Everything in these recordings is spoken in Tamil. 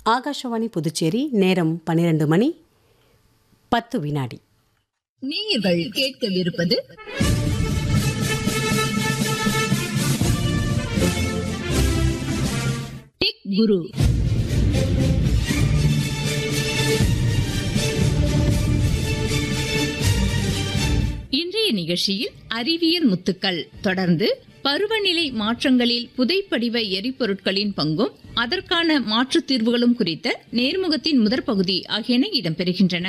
ஆகாஷவாணி புதுச்சேரி நேரம் பன்னிரண்டு மணி பத்து வினாடி நேயர்கள் கேட்கவிருப்பது டெக் குரு இன்றைய நிகழ்ச்சியில் அறிவியல் முத்துக்கள் தொடர்ந்து பருவநிலை மாற்றங்களில் புதைப்படிவ எரிபொருட்களின் பங்கும் அதற்கான மாற்றுத் தீர்வுகளும் குறித்த நேர்முகத்தின் முதற் பகுதி ஆகியன இடம்பெறுகின்றன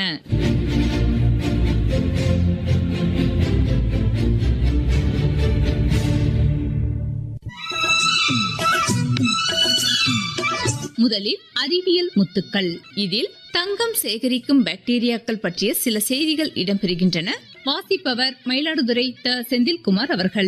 முதலில் அறிவியல் முத்துக்கள் இதில் தங்கம் சேகரிக்கும் பாக்டீரியாக்கள் பற்றிய சில செய்திகள் இடம்பெறுகின்றன வாசிப்பவர் மயிலாடுதுறை த செந்தில்குமார் அவர்கள்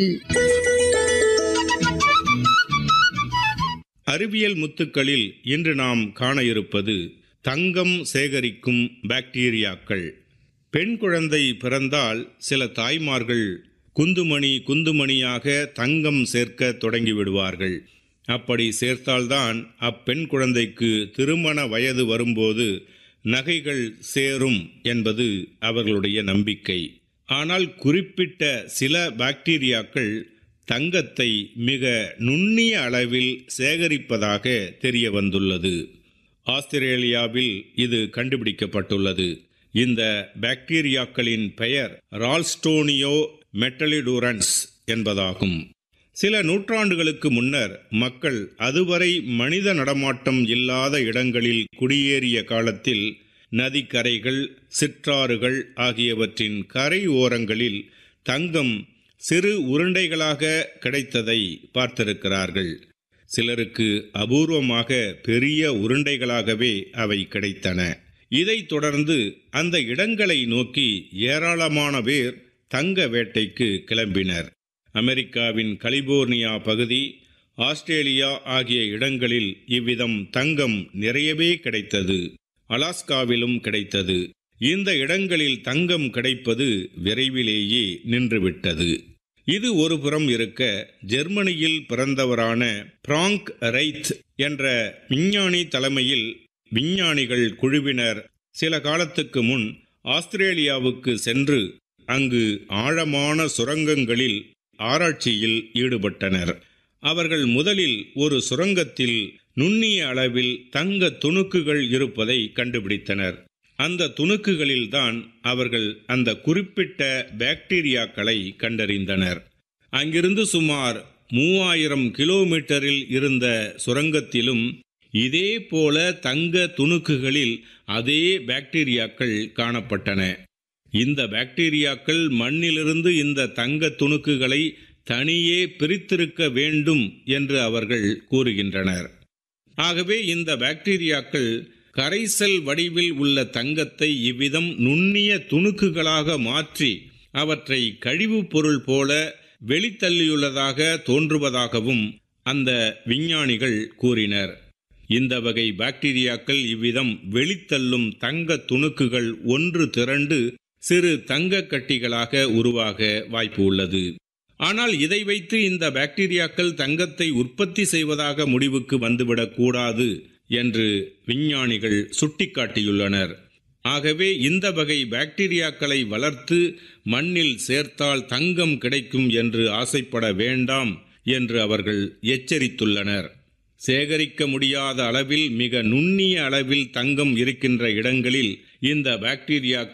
அறிவியல் முத்துக்களில் இன்று நாம் காண இருப்பது தங்கம் சேகரிக்கும் பாக்டீரியாக்கள் பெண் குழந்தை பிறந்தால் சில தாய்மார்கள் குந்துமணி குந்துமணியாக தங்கம் சேர்க்க தொடங்கிவிடுவார்கள் அப்படி சேர்த்தால்தான் அப்பெண் குழந்தைக்கு திருமண வயது வரும்போது நகைகள் சேரும் என்பது அவர்களுடைய நம்பிக்கை ஆனால் குறிப்பிட்ட சில பாக்டீரியாக்கள் தங்கத்தை மிக நுண்ணிய அளவில் சேகரிப்பதாக தெரிய வந்துள்ளது ஆஸ்திரேலியாவில் இது கண்டுபிடிக்கப்பட்டுள்ளது இந்த பாக்டீரியாக்களின் பெயர் ரால்ஸ்டோனியோ மெட்டலிடூரன்ஸ் என்பதாகும் சில நூற்றாண்டுகளுக்கு முன்னர் மக்கள் அதுவரை மனித நடமாட்டம் இல்லாத இடங்களில் குடியேறிய காலத்தில் நதிக்கரைகள் சிற்றாறுகள் ஆகியவற்றின் கரை ஓரங்களில் தங்கம் சிறு உருண்டைகளாக கிடைத்ததை பார்த்திருக்கிறார்கள் சிலருக்கு அபூர்வமாக பெரிய உருண்டைகளாகவே அவை கிடைத்தன இதைத் தொடர்ந்து அந்த இடங்களை நோக்கி ஏராளமான பேர் தங்க வேட்டைக்கு கிளம்பினர் அமெரிக்காவின் கலிபோர்னியா பகுதி ஆஸ்திரேலியா ஆகிய இடங்களில் இவ்விதம் தங்கம் நிறையவே கிடைத்தது அலாஸ்காவிலும் கிடைத்தது இந்த இடங்களில் தங்கம் கிடைப்பது விரைவிலேயே நின்றுவிட்டது இது ஒரு புறம் இருக்க ஜெர்மனியில் பிறந்தவரான பிராங்க் ரைத் என்ற விஞ்ஞானி தலைமையில் விஞ்ஞானிகள் குழுவினர் சில காலத்துக்கு முன் ஆஸ்திரேலியாவுக்கு சென்று அங்கு ஆழமான சுரங்கங்களில் ஆராய்ச்சியில் ஈடுபட்டனர் அவர்கள் முதலில் ஒரு சுரங்கத்தில் நுண்ணிய அளவில் தங்க துணுக்குகள் இருப்பதை கண்டுபிடித்தனர் அந்த துணுக்குகளில்தான் அவர்கள் அந்த குறிப்பிட்ட பாக்டீரியாக்களை கண்டறிந்தனர் அங்கிருந்து சுமார் மூவாயிரம் கிலோமீட்டரில் இருந்த சுரங்கத்திலும் இதே போல தங்க துணுக்குகளில் அதே பாக்டீரியாக்கள் காணப்பட்டன இந்த பாக்டீரியாக்கள் மண்ணிலிருந்து இந்த தங்க துணுக்குகளை தனியே பிரித்திருக்க வேண்டும் என்று அவர்கள் கூறுகின்றனர் ஆகவே இந்த பாக்டீரியாக்கள் கரைசல் வடிவில் உள்ள தங்கத்தை இவ்விதம் நுண்ணிய துணுக்குகளாக மாற்றி அவற்றை கழிவுப் பொருள் போல வெளித்தள்ளியுள்ளதாக தோன்றுவதாகவும் அந்த விஞ்ஞானிகள் கூறினர் இந்த வகை பாக்டீரியாக்கள் இவ்விதம் வெளித்தள்ளும் தங்க துணுக்குகள் ஒன்று திரண்டு சிறு தங்க கட்டிகளாக உருவாக வாய்ப்பு உள்ளது ஆனால் இதை வைத்து இந்த பாக்டீரியாக்கள் தங்கத்தை உற்பத்தி செய்வதாக முடிவுக்கு வந்துவிடக் கூடாது என்று விஞ்ஞானிகள் சுட்டிக்காட்டியுள்ளனர் ஆகவே இந்த வகை பாக்டீரியாக்களை வளர்த்து மண்ணில் சேர்த்தால் தங்கம் கிடைக்கும் என்று ஆசைப்பட வேண்டாம் என்று அவர்கள் எச்சரித்துள்ளனர் சேகரிக்க முடியாத அளவில் மிக நுண்ணிய அளவில் தங்கம் இருக்கின்ற இடங்களில் இந்த பாக்டீரியா